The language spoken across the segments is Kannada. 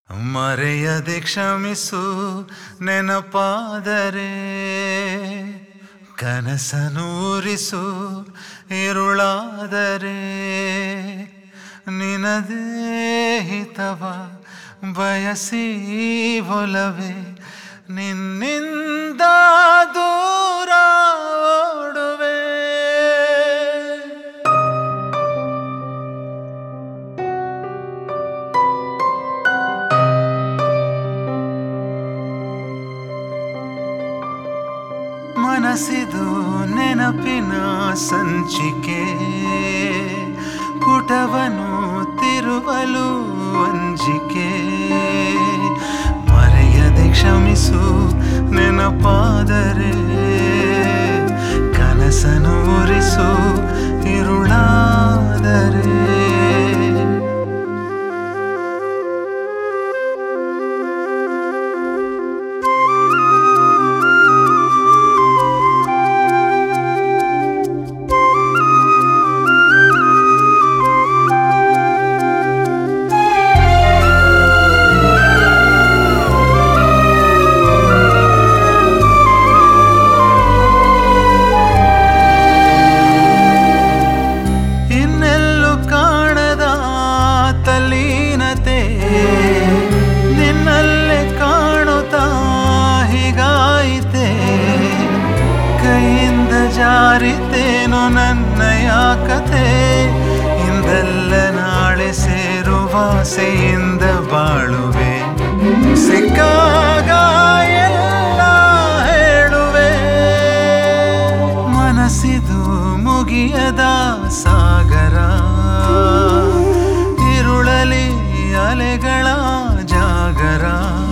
ಮರೆಯದೆ ಕ್ಷಮಿಸು ನೆನಪಾದರೆ ಕನಸನೂರಿಸು ಇರುಳಾದರೆ ನಿನದೇ ಹಿತವ ಬಯಸಿ ಒಲವೆ ನಿನ್ನಿಂದ ದೂರ ಓಡುವೆ ಮನಸ್ಸಿದು ನೆನಪಿನ ಸಂಚಿಕೆ ಪುಟವನು ತಿರುವಲು ಅಂಜಿಕೆ ಮರೆಯದೆ ಕ್ಷಮಿಸು ನೆನಪಾದರೆ ಕನಸನು ಉರಿಸು ಇರುಳಾದರೆ ಇನ್ನೆಲ್ಲೂ ಕಾಣದ ತಲ್ಲೀನತೆ ನಿನ್ನಲ್ಲೇ ಕಾಣುತ್ತಾ ಹೀಗಾಯಿತೆ ಕೈಯಿಂದ ಜಾರಿತೇನು ನನ್ನಯ ಕಥೆ ಇಂದಲ್ಲ ನಾಳೆ ಸೇರುವ ಆಸೆಯಿಂದ ಬಾಳುವೆ ಸಿಕ್ಕಾಗ ಎಲ್ಲ ಹೇಳುವೆ ಮನಸ್ಸಿದು ಮುಗಿಯದ ಸಾಗರ ಇರುಳಲಿ ಅಲೆಗಳ ಜಾಗರ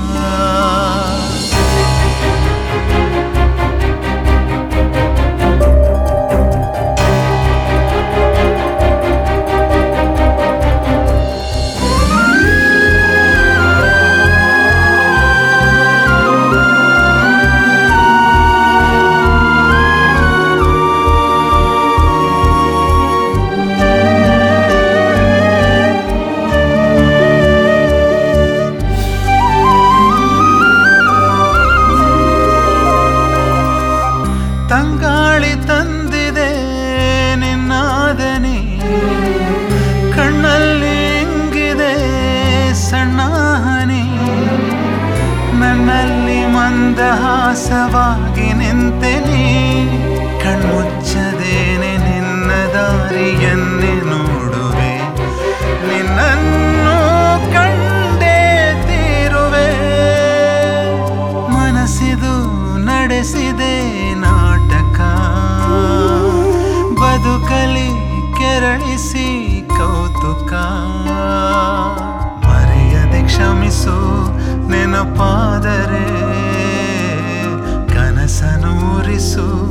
ತಂಗಾಳಿ ತಂದಿದೆ ನಿನ್ನಾದನಿ ಕಣ್ಣಲ್ಲಿ ಇಂಗಿದೆ ಸಣ್ಣ ಹನಿ ನನ್ನಲ್ಲಿ ಮಂದಹಾಸವಾಗಿ ನಿಂತೆನಿ ಕಣ್ಮುಚ್ಚದೇನೆ ನಿನ್ನ ದಾರಿಯನ್ನೇ ನೋಡುವೆ ನಿನ್ನನ್ನು ಕಂಡೇ ತೀರುವೆ ಮನಸ್ಸಿದು ನಡೆಸಿದೆ ನಾಟಕ ಬದುಕಲಿ ಕೆರಳಿಸಿ ಕೌತುಕ ಮರೆಯದೆ ಕ್ಷಮಿಸು ನೆನಪಾದರೆ ಕನಸನೂರಿಸು